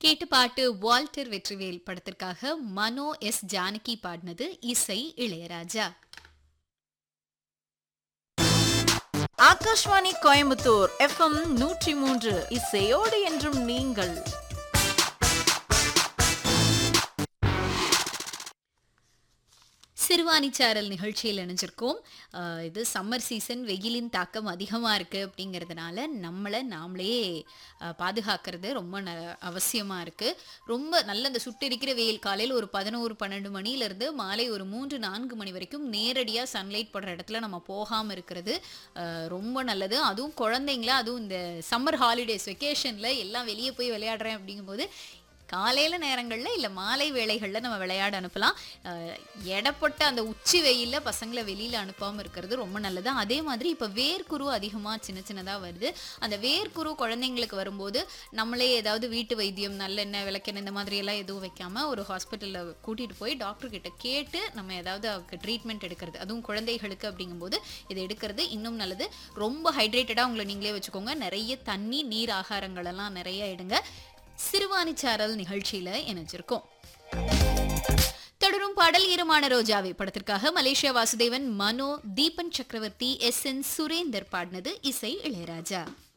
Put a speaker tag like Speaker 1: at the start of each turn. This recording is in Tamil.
Speaker 1: கேட்டு பாட்டு வால்டர் வெற்றிவேல் படத்திற்காக மனோ எஸ் ஜானகி பாடினது இசை இளையராஜா
Speaker 2: ஆகாஷ்வாணி கோயம்புத்தூர் எஃப்எம் நூற்றி மூன்று இசையோடு என்றும் நீங்கள்
Speaker 1: சிறுவாணிச்சாரல் நிகழ்ச்சியில் இணைஞ்சிருக்கோம் அஹ் இது சம்மர் சீசன் வெயிலின் தாக்கம் அதிகமாக இருக்குது அப்படிங்கிறதுனால நம்மளை நாமளே அஹ், பாதுகாக்கிறது ரொம்ப ந அவசியமாக இருக்குது ரொம்ப நல்ல அந்த சுட்டெரிக்கிற வெயில் காலையில் ஒரு பதினோரு பன்னெண்டு மணிலேருந்து மாலை ஒரு மூன்று நான்கு மணி வரைக்கும் நேரடியாக சன்லைட் படுற இடத்துல நம்ம போகாமல் இருக்கிறது அஹ், ரொம்ப நல்லது அதுவும் குழந்தைங்கள அதுவும் இந்த சம்மர் ஹாலிடேஸ் வெக்கேஷனில் எல்லாம் வெளியே போய் விளையாடுறேன் அப்படிங்கும்போது காலையில நேரங்கள்ல இல்ல மாலை வேளைகள்ல நம்ம விளையாட அனுப்பலாம் அஹ் எடப்பட்ட அந்த உச்சி வெயில்ல பசங்களை வெளியில அனுப்பாம இருக்கிறது ரொம்ப நல்லது அதே மாதிரி இப்ப வேர்க்குரு அதிகமா சின்ன சின்னதா வருது அந்த வேர்க்குரு குழந்தைங்களுக்கு வரும்போது நம்மளே ஏதாவது வீட்டு வைத்தியம் நல்லெண்ணெய் விளக்கெண்ணெய் இந்த மாதிரி எல்லாம் எதுவும் வைக்காம ஒரு ஹாஸ்பிட்டல்ல கூட்டிட்டு போய் டாக்டர் கிட்ட கேட்டு நம்ம ஏதாவது அவருக்கு ட்ரீட்மெண்ட் எடுக்கிறது அதுவும் குழந்தைகளுக்கு அப்படிங்கும்போது இதை எடுக்கிறது இன்னும் நல்லது ரொம்ப ஹைட்ரேட்டடா உங்களை நீங்களே வச்சுக்கோங்க நிறைய தண்ணி நீர் ஆகாரங்கள் எல்லாம் நிறைய எடுங்க சிறுவாணிச்சாரல் நிகழ்ச்சியில இணைஞ்சிருக்கோம் தொடரும் பாடல் ஈரமான ரோஜாவை படத்திற்காக மலேசியா வாசுதேவன் மனோ தீபன் சக்கரவர்த்தி எஸ் என் சுரேந்தர் பாடினது இசை இளையராஜா